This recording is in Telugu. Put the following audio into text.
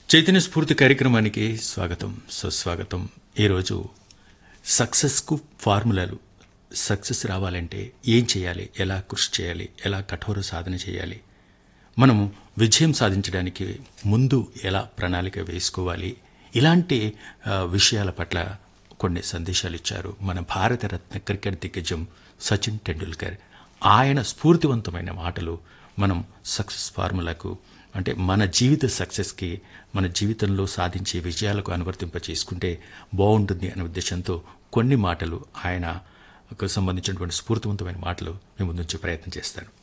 చైతన్య స్ఫూర్తి కార్యక్రమానికి స్వాగతం సుస్వాగతం ఈరోజు సక్సెస్కు ఫార్ములాలు సక్సెస్ రావాలంటే ఏం చేయాలి ఎలా కృషి చేయాలి ఎలా కఠోర సాధన చేయాలి మనము విజయం సాధించడానికి ముందు ఎలా ప్రణాళిక వేసుకోవాలి ఇలాంటి ఆ, విషయాల పట్ల కొన్ని సందేశాలు ఇచ్చారు మన భారతరత్న క్రికెట్ దిగ్గజం సచిన్ టెండూల్కర్ ఆయన స్ఫూర్తివంతమైన మాటలు మనం సక్సెస్ ఫార్ములాకు అంటే మన జీవిత సక్సెస్కి మన జీవితంలో సాధించే విజయాలకు అనువర్తింప చేసుకుంటే బాగుంటుంది అనే ఉద్దేశంతో కొన్ని మాటలు ఆయనకు సంబంధించినటువంటి స్ఫూర్తివంతమైన మాటలు మీ ముందుంచే ప్రయత్నం చేస్తాను